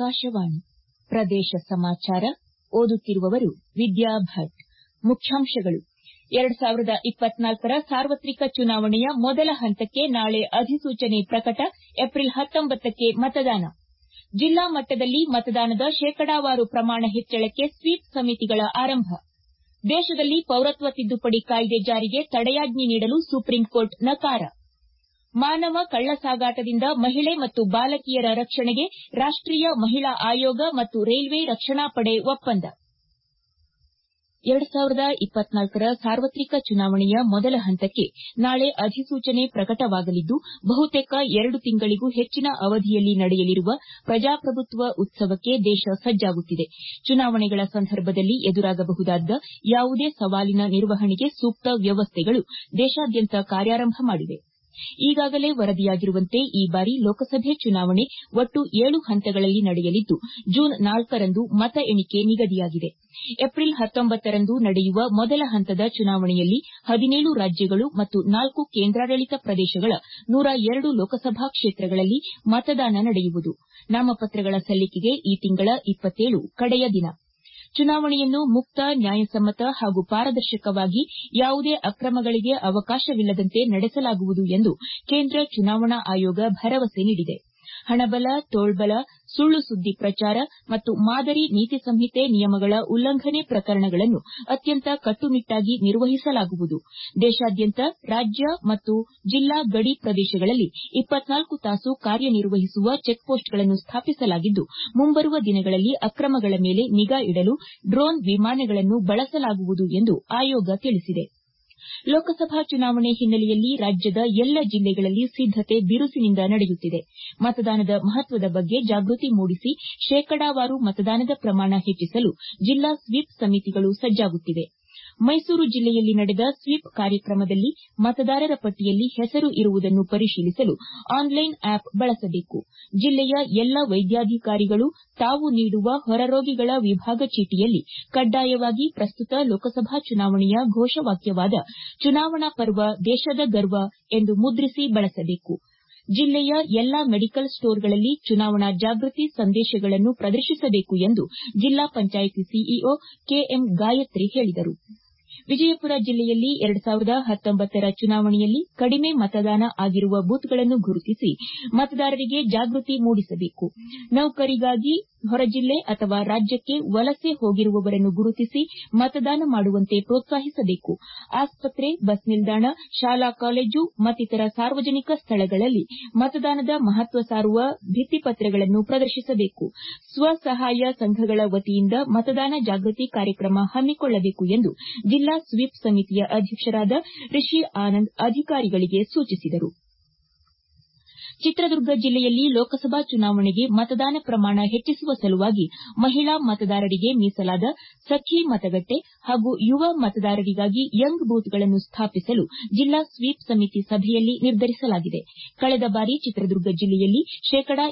ಆಕಾಶವಾಣಿ ಪ್ರದೇಶ ಸಮಾಚಾರ ಓದುತ್ತಿರುವವರು ವಿದ್ಯಾ ಭಟ್ ಮುಖ್ಯಾಂಶಗಳು ಎರಡು ಸಾವಿರದ ಇಪ್ಪತ್ನಾಲ್ಕರ ಸಾರ್ವತ್ರಿಕ ಚುನಾವಣೆಯ ಮೊದಲ ಹಂತಕ್ಕೆ ನಾಳೆ ಅಧಿಸೂಚನೆ ಪ್ರಕಟ ಏಪ್ರಿಲ್ ಹತ್ತೊಂಬತ್ತಕ್ಕೆ ಮತದಾನ ಜಿಲ್ಲಾ ಮಟ್ಟದಲ್ಲಿ ಮತದಾನದ ಶೇಕಡಾವಾರು ಪ್ರಮಾಣ ಹೆಚ್ಚಳಕ್ಕೆ ಸ್ವೀಪ್ ಸಮಿತಿಗಳ ಆರಂಭ ದೇಶದಲ್ಲಿ ಪೌರತ್ವ ತಿದ್ದುಪಡಿ ಕಾಯ್ದೆ ಜಾರಿಗೆ ತಡೆಯಾಜ್ಞೆ ನೀಡಲು ಸುಪ್ರೀಂಕೋರ್ಟ್ ನಕಾರ ಮಾನವ ಕಳ್ಳಸಾಗಾಟದಿಂದ ಮಹಿಳೆ ಮತ್ತು ಬಾಲಕಿಯರ ರಕ್ಷಣೆಗೆ ರಾಷ್ಟೀಯ ಮಹಿಳಾ ಆಯೋಗ ಮತ್ತು ರೈಲ್ವೆ ರಕ್ಷಣಾ ಪಡೆ ಒಪ್ಪಂದ ಎರಡು ಸಾವಿರದ ಇಪ್ಪತ್ನಾಲ್ಕರ ಸಾರ್ವತ್ರಿಕ ಚುನಾವಣೆಯ ಮೊದಲ ಹಂತಕ್ಕೆ ನಾಳೆ ಅಧಿಸೂಚನೆ ಪ್ರಕಟವಾಗಲಿದ್ದು ಬಹುತೇಕ ಎರಡು ತಿಂಗಳಿಗೂ ಹೆಚ್ಚಿನ ಅವಧಿಯಲ್ಲಿ ನಡೆಯಲಿರುವ ಪ್ರಜಾಪ್ರಭುತ್ವ ಉತ್ಸವಕ್ಕೆ ದೇಶ ಸಜ್ಜಾಗುತ್ತಿದೆ ಚುನಾವಣೆಗಳ ಸಂದರ್ಭದಲ್ಲಿ ಎದುರಾಗಬಹುದಾದ ಯಾವುದೇ ಸವಾಲಿನ ನಿರ್ವಹಣೆಗೆ ಸೂಕ್ತ ವ್ಯವಸ್ಥೆಗಳು ದೇಶಾದ್ಯಂತ ಕಾರ್ಯಾರಂಭ ಮಾಡಿವೆ ಈಗಾಗಲೇ ವರದಿಯಾಗಿರುವಂತೆ ಈ ಬಾರಿ ಲೋಕಸಭೆ ಚುನಾವಣೆ ಒಟ್ಟು ಏಳು ಹಂತಗಳಲ್ಲಿ ನಡೆಯಲಿದ್ದು ಜೂನ್ ನಾಲ್ಕರಂದು ಮತ ಎಣಿಕೆ ನಿಗದಿಯಾಗಿದೆ ಏಪ್ರಿಲ್ ಹತ್ತೊಂಬತ್ತರಂದು ನಡೆಯುವ ಮೊದಲ ಹಂತದ ಚುನಾವಣೆಯಲ್ಲಿ ಹದಿನೇಳು ರಾಜ್ಯಗಳು ಮತ್ತು ನಾಲ್ಕು ಕೇಂದ್ರಾಡಳಿತ ಪ್ರದೇಶಗಳ ನೂರ ಎರಡು ಲೋಕಸಭಾ ಕ್ಷೇತ್ರಗಳಲ್ಲಿ ಮತದಾನ ನಡೆಯುವುದು ನಾಮಪತ್ರಗಳ ಸಲ್ಲಿಕೆಗೆ ಈ ತಿಂಗಳ ಕಡೆಯ ದಿನ ಚುನಾವಣೆಯನ್ನು ಮುಕ್ತ ನ್ಯಾಯಸಮ್ಮತ ಹಾಗೂ ಪಾರದರ್ಶಕವಾಗಿ ಯಾವುದೇ ಅಕ್ರಮಗಳಿಗೆ ಅವಕಾಶವಿಲ್ಲದಂತೆ ನಡೆಸಲಾಗುವುದು ಎಂದು ಕೇಂದ್ರ ಚುನಾವಣಾ ಆಯೋಗ ಭರವಸೆ ನೀಡಿದೆ ಹಣಬಲ ತೋಳ್ಬಲ ಸುಳ್ಳು ಸುದ್ದಿ ಪ್ರಚಾರ ಮತ್ತು ಮಾದರಿ ನೀತಿ ಸಂಹಿತೆ ನಿಯಮಗಳ ಉಲ್ಲಂಘನೆ ಪ್ರಕರಣಗಳನ್ನು ಅತ್ಯಂತ ಕಟ್ಟುನಿಟ್ಟಾಗಿ ನಿರ್ವಹಿಸಲಾಗುವುದು ದೇಶಾದ್ಯಂತ ರಾಜ್ಯ ಮತ್ತು ಜಿಲ್ಲಾ ಗಡಿ ಪ್ರದೇಶಗಳಲ್ಲಿ ಇಪ್ಪತ್ನಾಲ್ಕು ತಾಸು ಕಾರ್ಯನಿರ್ವಹಿಸುವ ಚೆಕ್ಪೋಸ್ಟ್ಗಳನ್ನು ಸ್ಥಾಪಿಸಲಾಗಿದ್ದು ಮುಂಬರುವ ದಿನಗಳಲ್ಲಿ ಅಕ್ರಮಗಳ ಮೇಲೆ ನಿಗಾ ಇಡಲು ಡ್ರೋನ್ ವಿಮಾನಗಳನ್ನು ಬಳಸಲಾಗುವುದು ಎಂದು ಆಯೋಗ ತಿಳಿಸಿದೆ ಲೋಕಸಭಾ ಚುನಾವಣೆ ಹಿನ್ನೆಲೆಯಲ್ಲಿ ರಾಜ್ಯದ ಎಲ್ಲ ಜಿಲ್ಲೆಗಳಲ್ಲಿ ಸಿದ್ದತೆ ಬಿರುಸಿನಿಂದ ನಡೆಯುತ್ತಿದೆ ಮತದಾನದ ಮಹತ್ವದ ಬಗ್ಗೆ ಜಾಗೃತಿ ಮೂಡಿಸಿ ಶೇಕಡಾವಾರು ಮತದಾನದ ಪ್ರಮಾಣ ಹೆಚ್ಚಿಸಲು ಜಿಲ್ಲಾ ಸ್ವೀಪ್ ಸಮಿತಿಗಳು ಸಜ್ಜಾಗುತ್ತಿವೆ ಮೈಸೂರು ಜಿಲ್ಲೆಯಲ್ಲಿ ನಡೆದ ಸ್ವೀಪ್ ಕಾರ್ಯಕ್ರಮದಲ್ಲಿ ಮತದಾರರ ಪಟ್ಟಿಯಲ್ಲಿ ಹೆಸರು ಇರುವುದನ್ನು ಪರಿಶೀಲಿಸಲು ಆನ್ಲೈನ್ ಆಪ್ ಬಳಸಬೇಕು ಜಿಲ್ಲೆಯ ಎಲ್ಲ ವೈದ್ಯಾಧಿಕಾರಿಗಳು ತಾವು ನೀಡುವ ಹೊರರೋಗಿಗಳ ವಿಭಾಗ ಚೀಟಿಯಲ್ಲಿ ಕಡ್ಡಾಯವಾಗಿ ಪ್ರಸ್ತುತ ಲೋಕಸಭಾ ಚುನಾವಣೆಯ ಘೋಷವಾಕ್ಯವಾದ ಚುನಾವಣಾ ಪರ್ವ ದೇಶದ ಗರ್ವ ಎಂದು ಮುದ್ರಿಸಿ ಬಳಸಬೇಕು ಜಿಲ್ಲೆಯ ಎಲ್ಲಾ ಮೆಡಿಕಲ್ ಸ್ಟೋರ್ಗಳಲ್ಲಿ ಚುನಾವಣಾ ಜಾಗೃತಿ ಸಂದೇಶಗಳನ್ನು ಪ್ರದರ್ಶಿಸಬೇಕು ಎಂದು ಜಿಲ್ಲಾ ಪಂಚಾಯಿತಿ ಸಿಇಒ ಕೆಎಂ ಗಾಯತ್ರಿ ಹೇಳಿದರು ವಿಜಯಪುರ ಜಿಲ್ಲೆಯಲ್ಲಿ ಎರಡು ಸಾವಿರದ ಹತ್ತೊಂಬತ್ತರ ಚುನಾವಣೆಯಲ್ಲಿ ಕಡಿಮೆ ಮತದಾನ ಆಗಿರುವ ಬೂತ್ಗಳನ್ನು ಗುರುತಿಸಿ ಮತದಾರರಿಗೆ ಜಾಗೃತಿ ಮೂಡಿಸಬೇಕು ನೌಕರಿಗಾಗಿ ಹೊರಜಿಲ್ಲೆ ಅಥವಾ ರಾಜ್ಯಕ್ಕೆ ವಲಸೆ ಹೋಗಿರುವವರನ್ನು ಗುರುತಿಸಿ ಮತದಾನ ಮಾಡುವಂತೆ ಪ್ರೋತ್ಸಾಹಿಸಬೇಕು ಆಸ್ಪತ್ರೆ ಬಸ್ ನಿಲ್ದಾಣ ಶಾಲಾ ಕಾಲೇಜು ಮತ್ತಿತರ ಸಾರ್ವಜನಿಕ ಸ್ಥಳಗಳಲ್ಲಿ ಮತದಾನದ ಮಹತ್ವ ಸಾರುವ ಭಿತ್ತಿಪತ್ರಗಳನ್ನು ಪ್ರದರ್ಶಿಸಬೇಕು ಸ್ವಸಹಾಯ ಸಂಘಗಳ ವತಿಯಿಂದ ಮತದಾನ ಜಾಗೃತಿ ಕಾರ್ಯಕ್ರಮ ಹಮ್ಮಿಕೊಳ್ಳಬೇಕು ಎಂದು ಜಿಲ್ಲಾ ಸ್ವೀಪ್ ಸಮಿತಿಯ ಅಧ್ಯಕ್ಷರಾದ ರಿಷಿ ಆನಂದ್ ಅಧಿಕಾರಿಗಳಿಗೆ ಸೂಚಿಸಿದರು ಚಿತ್ರದುರ್ಗ ಜಿಲ್ಲೆಯಲ್ಲಿ ಲೋಕಸಭಾ ಚುನಾವಣೆಗೆ ಮತದಾನ ಪ್ರಮಾಣ ಹೆಚ್ಚಿಸುವ ಸಲುವಾಗಿ ಮಹಿಳಾ ಮತದಾರರಿಗೆ ಮೀಸಲಾದ ಸಖಿ ಮತಗಟ್ಟೆ ಹಾಗೂ ಯುವ ಮತದಾರರಿಗಾಗಿ ಯಂಗ್ ಬೂತ್ಗಳನ್ನು ಸ್ಥಾಪಿಸಲು ಜಿಲ್ಲಾ ಸ್ವೀಪ್ ಸಮಿತಿ ಸಭೆಯಲ್ಲಿ ನಿರ್ಧರಿಸಲಾಗಿದೆ ಕಳೆದ ಬಾರಿ ಚಿತ್ರದುರ್ಗ ಜಿಲ್ಲೆಯಲ್ಲಿ ಶೇಕಡಾ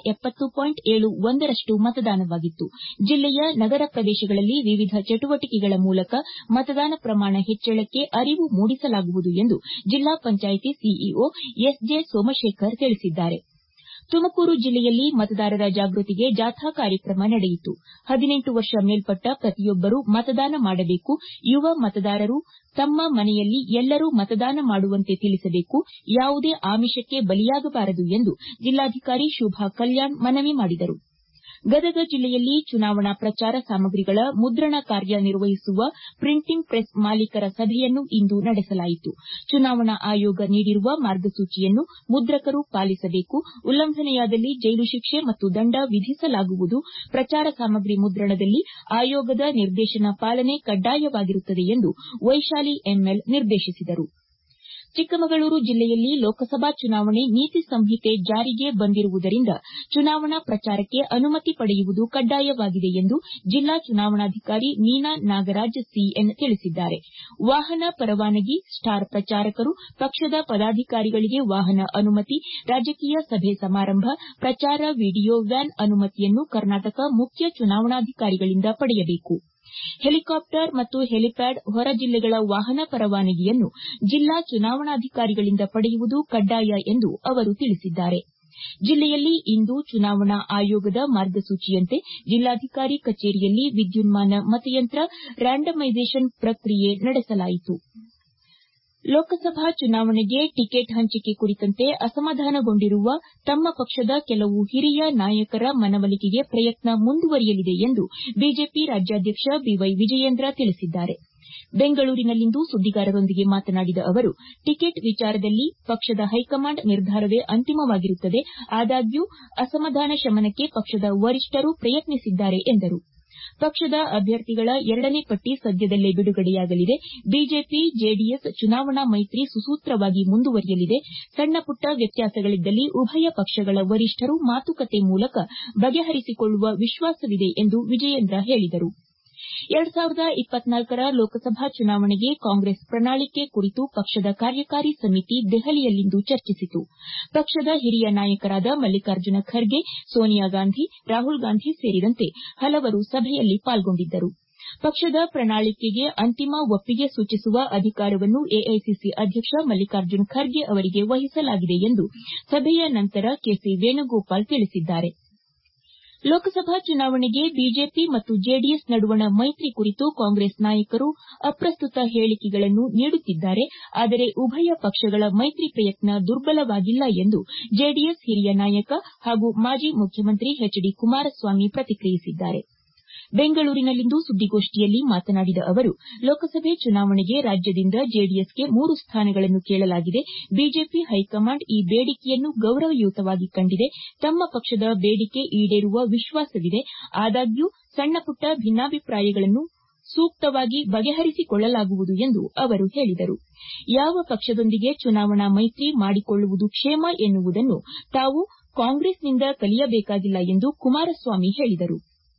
ರಷ್ಟು ಮತದಾನವಾಗಿತ್ತು ಜಿಲ್ಲೆಯ ನಗರ ಪ್ರದೇಶಗಳಲ್ಲಿ ವಿವಿಧ ಚಟುವಟಿಕೆಗಳ ಮೂಲಕ ಮತದಾನ ಪ್ರಮಾಣ ಹೆಚ್ಚಳಕ್ಕೆ ಅರಿವು ಮೂಡಿಸಲಾಗುವುದು ಎಂದು ಜಿಲ್ಲಾ ಪಂಚಾಯಿತಿ ಸಿಇಒ ಎಸ್ಜೆ ಸೋಮಶೇಖರ್ ತಿಳಿಸಿದ್ದಾರೆ ತುಮಕೂರು ಜಿಲ್ಲೆಯಲ್ಲಿ ಮತದಾರರ ಜಾಗೃತಿಗೆ ಜಾಥಾ ಕಾರ್ಯಕ್ರಮ ನಡೆಯಿತು ಹದಿನೆಂಟು ವರ್ಷ ಮೇಲ್ಪಟ್ಟ ಪ್ರತಿಯೊಬ್ಬರು ಮತದಾನ ಮಾಡಬೇಕು ಯುವ ಮತದಾರರು ತಮ್ಮ ಮನೆಯಲ್ಲಿ ಎಲ್ಲರೂ ಮತದಾನ ಮಾಡುವಂತೆ ತಿಳಿಸಬೇಕು ಯಾವುದೇ ಆಮಿಷಕ್ಕೆ ಬಲಿಯಾಗಬಾರದು ಎಂದು ಜಿಲ್ಲಾಧಿಕಾರಿ ಶುಭಾ ಕಲ್ಯಾಣ್ ಮನವಿ ಮಾಡಿದರು ಗದಗ ಜಿಲ್ಲೆಯಲ್ಲಿ ಚುನಾವಣಾ ಪ್ರಚಾರ ಸಾಮಗ್ರಿಗಳ ಮುದ್ರಣ ಕಾರ್ಯ ನಿರ್ವಹಿಸುವ ಪ್ರಿಂಟಿಂಗ್ ಪ್ರೆಸ್ ಮಾಲೀಕರ ಸಭೆಯನ್ನು ಇಂದು ನಡೆಸಲಾಯಿತು ಚುನಾವಣಾ ಆಯೋಗ ನೀಡಿರುವ ಮಾರ್ಗಸೂಚಿಯನ್ನು ಮುದ್ರಕರು ಪಾಲಿಸಬೇಕು ಉಲ್ಲಂಘನೆಯಾದಲ್ಲಿ ಜೈಲು ಶಿಕ್ಷೆ ಮತ್ತು ದಂಡ ವಿಧಿಸಲಾಗುವುದು ಪ್ರಚಾರ ಸಾಮಗ್ರಿ ಮುದ್ರಣದಲ್ಲಿ ಆಯೋಗದ ನಿರ್ದೇಶನ ಪಾಲನೆ ಕಡ್ಡಾಯವಾಗಿರುತ್ತದೆ ಎಂದು ವೈಶಾಲಿ ಎಂಎಲ್ ನಿರ್ದೇಶಿಸಿದರು ಚಿಕ್ಕಮಗಳೂರು ಜಿಲ್ಲೆಯಲ್ಲಿ ಲೋಕಸಭಾ ಚುನಾವಣೆ ನೀತಿ ಸಂಹಿತೆ ಜಾರಿಗೆ ಬಂದಿರುವುದರಿಂದ ಚುನಾವಣಾ ಪ್ರಚಾರಕ್ಕೆ ಅನುಮತಿ ಪಡೆಯುವುದು ಕಡ್ಡಾಯವಾಗಿದೆ ಎಂದು ಜಿಲ್ಲಾ ಚುನಾವಣಾಧಿಕಾರಿ ಮೀನಾ ನಾಗರಾಜ್ ಸಿಎನ್ ತಿಳಿಸಿದ್ದಾರೆ ವಾಹನ ಪರವಾನಗಿ ಸ್ಟಾರ್ ಪ್ರಚಾರಕರು ಪಕ್ಷದ ಪದಾಧಿಕಾರಿಗಳಿಗೆ ವಾಹನ ಅನುಮತಿ ರಾಜಕೀಯ ಸಭೆ ಸಮಾರಂಭ ಪ್ರಚಾರ ವಿಡಿಯೋ ವ್ಯಾನ್ ಅನುಮತಿಯನ್ನು ಕರ್ನಾಟಕ ಮುಖ್ಯ ಚುನಾವಣಾಧಿಕಾರಿಗಳಿಂದ ಪಡೆಯಬೇಕು ಹೆಲಿಕಾಪ್ಟರ್ ಮತ್ತು ಹೆಲಿಪ್ಯಾಡ್ ಹೊರ ಜಿಲ್ಲೆಗಳ ವಾಹನ ಪರವಾನಗಿಯನ್ನು ಜಿಲ್ಲಾ ಚುನಾವಣಾಧಿಕಾರಿಗಳಿಂದ ಪಡೆಯುವುದು ಕಡ್ಡಾಯ ಎಂದು ಅವರು ತಿಳಿಸಿದ್ದಾರೆ ಜಿಲ್ಲೆಯಲ್ಲಿ ಇಂದು ಚುನಾವಣಾ ಆಯೋಗದ ಮಾರ್ಗಸೂಚಿಯಂತೆ ಜಿಲ್ಲಾಧಿಕಾರಿ ಕಚೇರಿಯಲ್ಲಿ ವಿದ್ಯುನ್ಮಾನ ಮತಯಂತ್ರ ರ್ಯಾಂಡಮೈಸೇಷನ್ ಪ್ರಕ್ರಿಯೆ ನಡೆಸಲಾಯಿತು ಲೋಕಸಭಾ ಚುನಾವಣೆಗೆ ಟಿಕೆಟ್ ಹಂಚಿಕೆ ಕುರಿತಂತೆ ಅಸಮಾಧಾನಗೊಂಡಿರುವ ತಮ್ಮ ಪಕ್ಷದ ಕೆಲವು ಹಿರಿಯ ನಾಯಕರ ಮನವೊಲಿಕೆಗೆ ಪ್ರಯತ್ನ ಮುಂದುವರಿಯಲಿದೆ ಎಂದು ಬಿಜೆಪಿ ರಾಜ್ಯಾಧ್ಯಕ್ಷ ಬಿವೈ ವಿಜಯೇಂದ್ರ ತಿಳಿಸಿದ್ದಾರೆ ಬೆಂಗಳೂರಿನಲ್ಲಿಂದು ಸುದ್ದಿಗಾರರೊಂದಿಗೆ ಮಾತನಾಡಿದ ಅವರು ಟಿಕೆಟ್ ವಿಚಾರದಲ್ಲಿ ಪಕ್ಷದ ಹೈಕಮಾಂಡ್ ನಿರ್ಧಾರವೇ ಅಂತಿಮವಾಗಿರುತ್ತದೆ ಆದಾಗ್ಯೂ ಅಸಮಾಧಾನ ಶಮನಕ್ಕೆ ಪಕ್ಷದ ವರಿಷ್ಠರು ಪ್ರಯತ್ನಿಸಿದ್ದಾರೆ ಎಂದರು ಪಕ್ಷದ ಅಭ್ಯರ್ಥಿಗಳ ಎರಡನೇ ಪಟ್ಟಿ ಸದ್ಯದಲ್ಲೇ ಬಿಡುಗಡೆಯಾಗಲಿದೆ ಬಿಜೆಪಿ ಜೆಡಿಎಸ್ ಚುನಾವಣಾ ಮೈತ್ರಿ ಸುಸೂತ್ರವಾಗಿ ಮುಂದುವರಿಯಲಿದೆ ಸಣ್ಣಪುಟ್ಟ ವ್ಯತ್ಯಾಸಗಳಿದ್ದಲ್ಲಿ ಉಭಯ ಪಕ್ಷಗಳ ವರಿಷ್ಠರು ಮಾತುಕತೆ ಮೂಲಕ ಬಗೆಹರಿಸಿಕೊಳ್ಳುವ ವಿಶ್ವಾಸವಿದೆ ಎಂದು ವಿಜಯೇಂದ್ರ ಹೇಳಿದರು ರ ಲೋಕಸಭಾ ಚುನಾವಣೆಗೆ ಕಾಂಗ್ರೆಸ್ ಪ್ರಣಾಳಿಕೆ ಕುರಿತು ಪಕ್ಷದ ಕಾರ್ಯಕಾರಿ ಸಮಿತಿ ದೆಹಲಿಯಲ್ಲಿಂದು ಚರ್ಚಿಸಿತು ಪಕ್ಷದ ಹಿರಿಯ ನಾಯಕರಾದ ಮಲ್ಲಿಕಾರ್ಜುನ ಖರ್ಗೆ ಸೋನಿಯಾ ಗಾಂಧಿ ರಾಹುಲ್ ಗಾಂಧಿ ಸೇರಿದಂತೆ ಹಲವರು ಸಭೆಯಲ್ಲಿ ಪಾಲ್ಗೊಂಡಿದ್ದರು ಪಕ್ಷದ ಪ್ರಣಾಳಿಕೆಗೆ ಅಂತಿಮ ಒಪ್ಪಿಗೆ ಸೂಚಿಸುವ ಅಧಿಕಾರವನ್ನು ಎಐಸಿಸಿ ಅಧ್ಯಕ್ಷ ಮಲ್ಲಿಕಾರ್ಜುನ ಖರ್ಗೆ ಅವರಿಗೆ ವಹಿಸಲಾಗಿದೆ ಎಂದು ಸಭೆಯ ನಂತರ ಕೆಸಿ ವೇಣುಗೋಪಾಲ್ ತಿಳಿಸಿದ್ದಾರೆ ಲೋಕಸಭಾ ಚುನಾವಣೆಗೆ ಬಿಜೆಪಿ ಮತ್ತು ಜೆಡಿಎಸ್ ನಡುವಣ ಮೈತ್ರಿ ಕುರಿತು ಕಾಂಗ್ರೆಸ್ ನಾಯಕರು ಅಪ್ರಸ್ತುತ ಹೇಳಿಕೆಗಳನ್ನು ನೀಡುತ್ತಿದ್ದಾರೆ ಆದರೆ ಉಭಯ ಪಕ್ಷಗಳ ಮೈತ್ರಿ ಪ್ರಯತ್ನ ದುರ್ಬಲವಾಗಿಲ್ಲ ಎಂದು ಜೆಡಿಎಸ್ ಹಿರಿಯ ನಾಯಕ ಹಾಗೂ ಮಾಜಿ ಮುಖ್ಯಮಂತ್ರಿ ಎಚ್ ಡಿ ಕುಮಾರಸ್ವಾಮಿ ಪ್ರತಿಕ್ರಿಯಿಸಿದ್ದಾರೆ ಬೆಂಗಳೂರಿನಲ್ಲಿಂದು ಸುದ್ದಿಗೋಷ್ಠಿಯಲ್ಲಿ ಮಾತನಾಡಿದ ಅವರು ಲೋಕಸಭೆ ಚುನಾವಣೆಗೆ ರಾಜ್ಯದಿಂದ ಜೆಡಿಎಸ್ಗೆ ಮೂರು ಸ್ಥಾನಗಳನ್ನು ಕೇಳಲಾಗಿದೆ ಬಿಜೆಪಿ ಹೈಕಮಾಂಡ್ ಈ ಬೇಡಿಕೆಯನ್ನು ಗೌರವಯುತವಾಗಿ ಕಂಡಿದೆ ತಮ್ಮ ಪಕ್ಷದ ಬೇಡಿಕೆ ಈಡೇರುವ ವಿಶ್ವಾಸವಿದೆ ಆದಾಗ್ಯೂ ಸಣ್ಣಪುಟ್ಟ ಭಿನ್ನಾಭಿಪ್ರಾಯಗಳನ್ನು ಸೂಕ್ತವಾಗಿ ಬಗೆಹರಿಸಿಕೊಳ್ಳಲಾಗುವುದು ಎಂದು ಅವರು ಹೇಳಿದರು ಯಾವ ಪಕ್ಷದೊಂದಿಗೆ ಚುನಾವಣಾ ಮೈತ್ರಿ ಮಾಡಿಕೊಳ್ಳುವುದು ಕ್ಷೇಮ ಎನ್ನುವುದನ್ನು ತಾವು ಕಾಂಗ್ರೆಸ್ನಿಂದ ಕಲಿಯಬೇಕಾಗಿಲ್ಲ ಎಂದು ಕುಮಾರಸ್ವಾಮಿ ಹೇಳಿದರು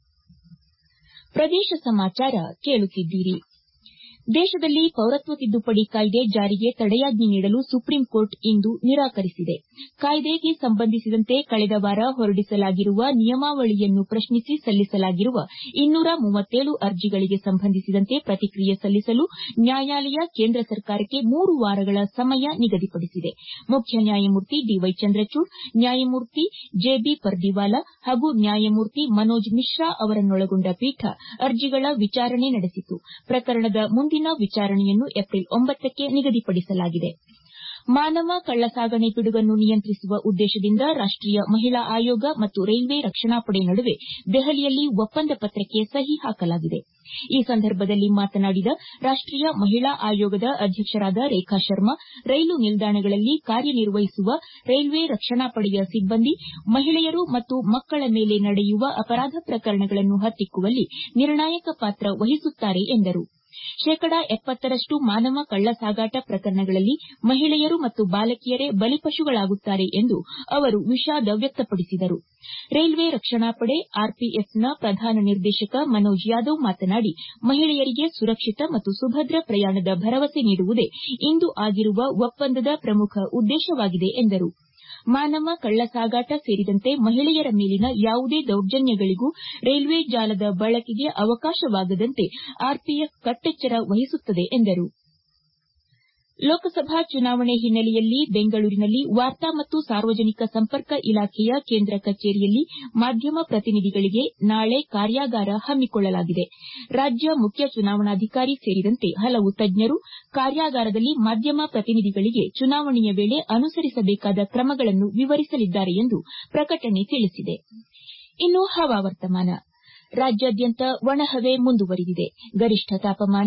ಪ್ರದೇಶ ಸಮಾಚಾರ ಕೇಳುತ್ತಿದ್ದೀರಿ ದೇಶದಲ್ಲಿ ಪೌರತ್ವ ತಿದ್ದುಪಡಿ ಕಾಯ್ದೆ ಜಾರಿಗೆ ತಡೆಯಾಜ್ಞೆ ನೀಡಲು ಸುಪ್ರೀಂಕೋರ್ಟ್ ಇಂದು ನಿರಾಕರಿಸಿದೆ ಕಾಯ್ದೆಗೆ ಸಂಬಂಧಿಸಿದಂತೆ ಕಳೆದ ವಾರ ಹೊರಡಿಸಲಾಗಿರುವ ನಿಯಮಾವಳಿಯನ್ನು ಪ್ರಶ್ನಿಸಿ ಸಲ್ಲಿಸಲಾಗಿರುವ ಇನ್ನೂರ ಮೂವತ್ತೇಳು ಅರ್ಜಿಗಳಿಗೆ ಸಂಬಂಧಿಸಿದಂತೆ ಪ್ರತಿಕ್ರಿಯೆ ಸಲ್ಲಿಸಲು ನ್ಯಾಯಾಲಯ ಕೇಂದ್ರ ಸರ್ಕಾರಕ್ಕೆ ಮೂರು ವಾರಗಳ ಸಮಯ ನಿಗದಿಪಡಿಸಿದೆ ಮುಖ್ಯ ನ್ಯಾಯಮೂರ್ತಿ ಡಿವೈ ಚಂದ್ರಚೂಡ್ ನ್ಯಾಯಮೂರ್ತಿ ಜೆಬಿ ಪರ್ದಿವಾಲಾ ಹಾಗೂ ನ್ಯಾಯಮೂರ್ತಿ ಮನೋಜ್ ಮಿಶ್ರಾ ಅವರನ್ನೊಳಗೊಂಡ ಪೀಠ ಅರ್ಜಿಗಳ ವಿಚಾರಣೆ ನಡೆಸಿತು ಪ್ರಕರಣದ ಮುಂದಿನ ವಿಚಾರಣೆಯನ್ನು ಏಪ್ರಿಲ್ ಒಂಬತ್ತಕ್ಕೆ ನಿಗದಿಪಡಿಸಲಾಗಿದೆ ಮಾನವ ಕಳ್ಳಸಾಗಣೆ ಪಿಡುಗನ್ನು ನಿಯಂತ್ರಿಸುವ ಉದ್ದೇಶದಿಂದ ರಾಷ್ಟೀಯ ಮಹಿಳಾ ಆಯೋಗ ಮತ್ತು ರೈಲ್ವೆ ರಕ್ಷಣಾ ಪಡೆ ನಡುವೆ ದೆಹಲಿಯಲ್ಲಿ ಒಪ್ಪಂದ ಪತ್ರಕ್ಕೆ ಸಹಿ ಹಾಕಲಾಗಿದೆ ಈ ಸಂದರ್ಭದಲ್ಲಿ ಮಾತನಾಡಿದ ರಾಷ್ಟೀಯ ಮಹಿಳಾ ಆಯೋಗದ ಅಧ್ಯಕ್ಷರಾದ ರೇಖಾ ಶರ್ಮಾ ರೈಲು ನಿಲ್ದಾಣಗಳಲ್ಲಿ ಕಾರ್ಯನಿರ್ವಹಿಸುವ ರೈಲ್ವೆ ರಕ್ಷಣಾ ಪಡೆಯ ಸಿಬ್ಬಂದಿ ಮಹಿಳೆಯರು ಮತ್ತು ಮಕ್ಕಳ ಮೇಲೆ ನಡೆಯುವ ಅಪರಾಧ ಪ್ರಕರಣಗಳನ್ನು ಹತ್ತಿಕ್ಕುವಲ್ಲಿ ನಿರ್ಣಾಯಕ ಪಾತ್ರ ವಹಿಸುತ್ತಾರೆ ಎಂದರು ಶೇಕಡಾ ಎಪ್ಪತ್ತರಷ್ಟು ಮಾನವ ಕಳ್ಳ ಸಾಗಾಟ ಪ್ರಕರಣಗಳಲ್ಲಿ ಮಹಿಳೆಯರು ಮತ್ತು ಬಾಲಕಿಯರೇ ಬಲಿಪಶುಗಳಾಗುತ್ತಾರೆ ಎಂದು ಅವರು ವಿಷಾದ ವ್ಯಕ್ತಪಡಿಸಿದರು ರೈಲ್ವೆ ರಕ್ಷಣಾ ಪಡೆ ಆರ್ಪಿಎಫ್ನ ಪ್ರಧಾನ ನಿರ್ದೇಶಕ ಮನೋಜ್ ಯಾದವ್ ಮಾತನಾಡಿ ಮಹಿಳೆಯರಿಗೆ ಸುರಕ್ಷಿತ ಮತ್ತು ಸುಭದ್ರ ಪ್ರಯಾಣದ ಭರವಸೆ ನೀಡುವುದೇ ಇಂದು ಆಗಿರುವ ಒಪ್ಪಂದದ ಪ್ರಮುಖ ಉದ್ದೇಶವಾಗಿದೆ ಎಂದರು ಮಾನವ ಕಳ್ಳ ಸಾಗಾಟ ಸೇರಿದಂತೆ ಮಹಿಳೆಯರ ಮೇಲಿನ ಯಾವುದೇ ದೌರ್ಜನ್ಯಗಳಿಗೂ ರೈಲ್ವೆ ಜಾಲದ ಬಳಕೆಗೆ ಅವಕಾಶವಾಗದಂತೆ ಆರ್ಪಿಎಫ್ ಕಟ್ಟೆಚ್ಚರ ವಹಿಸುತ್ತದೆ ಎಂದರು ಲೋಕಸಭಾ ಚುನಾವಣೆ ಹಿನ್ನೆಲೆಯಲ್ಲಿ ಬೆಂಗಳೂರಿನಲ್ಲಿ ವಾರ್ತಾ ಮತ್ತು ಸಾರ್ವಜನಿಕ ಸಂಪರ್ಕ ಇಲಾಖೆಯ ಕೇಂದ್ರ ಕಚೇರಿಯಲ್ಲಿ ಮಾಧ್ಯಮ ಪ್ರತಿನಿಧಿಗಳಿಗೆ ನಾಳೆ ಕಾರ್ಯಾಗಾರ ಹಮ್ಮಿಕೊಳ್ಳಲಾಗಿದೆ ರಾಜ್ಯ ಮುಖ್ಯ ಚುನಾವಣಾಧಿಕಾರಿ ಸೇರಿದಂತೆ ಹಲವು ತಜ್ಞರು ಕಾರ್ಯಾಗಾರದಲ್ಲಿ ಮಾಧ್ಯಮ ಪ್ರತಿನಿಧಿಗಳಿಗೆ ಚುನಾವಣೆಯ ವೇಳೆ ಅನುಸರಿಸಬೇಕಾದ ಕ್ರಮಗಳನ್ನು ವಿವರಿಸಲಿದ್ದಾರೆ ಎಂದು ಪ್ರಕಟಣೆ ತಿಳಿಸಿದೆ ಇನ್ನು ಹವಾವರ್ತಮಾನ ರಾಜ್ಯಾದ್ಯಂತ ಒಣಹವೆ ಮುಂದುವರಿದಿದೆ ಗರಿಷ್ಠ ತಾಪಮಾನ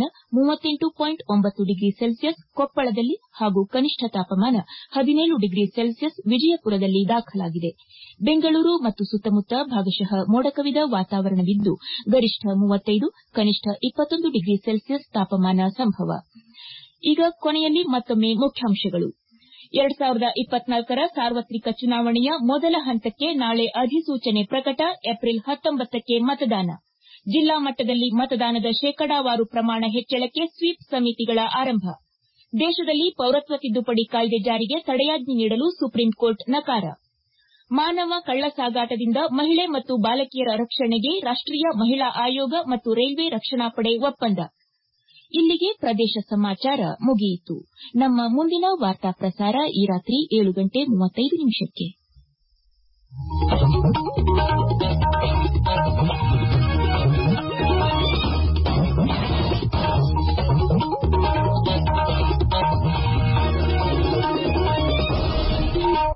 ಡಿಗ್ರಿ ಸೆಲ್ಸಿಯಸ್ ಕೊಪ್ಪಳದಲ್ಲಿ ಹಾಗೂ ಕನಿಷ್ಠ ತಾಪಮಾನ ಹದಿನೇಳು ಡಿಗ್ರಿ ಸೆಲ್ಸಿಯಸ್ ವಿಜಯಪುರದಲ್ಲಿ ದಾಖಲಾಗಿದೆ ಬೆಂಗಳೂರು ಮತ್ತು ಸುತ್ತಮುತ್ತ ಭಾಗಶಃ ಮೋಡಕವಿದ ವಾತಾವರಣವಿದ್ದು ಗರಿಷ್ಠ ಕನಿಷ್ಠ ಡಿಗ್ರಿ ಸೆಲ್ಸಿಯಸ್ ತಾಪಮಾನ ಸಂಭವ ಈಗ ಕೊನೆಯಲ್ಲಿ ಮತ್ತೊಮ್ಮೆ ಮುಖ್ಯಾಂಶಗಳು ರ ಸಾರ್ವತ್ರಿಕ ಚುನಾವಣೆಯ ಮೊದಲ ಹಂತಕ್ಕೆ ನಾಳೆ ಅಧಿಸೂಚನೆ ಪ್ರಕಟ ಏಪ್ರಿಲ್ ಹತ್ತೊಂಬತ್ತಕ್ಕೆ ಮತದಾನ ಜಿಲ್ಲಾ ಮಟ್ಟದಲ್ಲಿ ಮತದಾನದ ಶೇಕಡಾವಾರು ಪ್ರಮಾಣ ಹೆಚ್ಚಳಕ್ಕೆ ಸ್ವೀಪ್ ಸಮಿತಿಗಳ ಆರಂಭ ದೇಶದಲ್ಲಿ ಪೌರತ್ವ ತಿದ್ದುಪಡಿ ಕಾಯ್ದೆ ಜಾರಿಗೆ ತಡೆಯಾಜ್ಞೆ ನೀಡಲು ಸುಪ್ರೀಂಕೋರ್ಟ್ ನಕಾರ ಮಾನವ ಕಳ್ಳ ಸಾಗಾಟದಿಂದ ಮಹಿಳೆ ಮತ್ತು ಬಾಲಕಿಯರ ರಕ್ಷಣೆಗೆ ರಾಷ್ಟೀಯ ಮಹಿಳಾ ಆಯೋಗ ಮತ್ತು ರೈಲ್ವೆ ರಕ್ಷಣಾ ಪಡೆ ಒಪ್ಪಂದ ಇಲ್ಲಿಗೆ ಪ್ರದೇಶ ಸಮಾಚಾರ ಮುಗಿಯಿತು ನಮ್ಮ ಮುಂದಿನ ವಾರ್ತಾ ಪ್ರಸಾರ ಈ ರಾತ್ರಿ ಏಳು ಗಂಟೆ ಮೂವತ್ತೈದು ನಿಮಿಷಕ್ಕೆ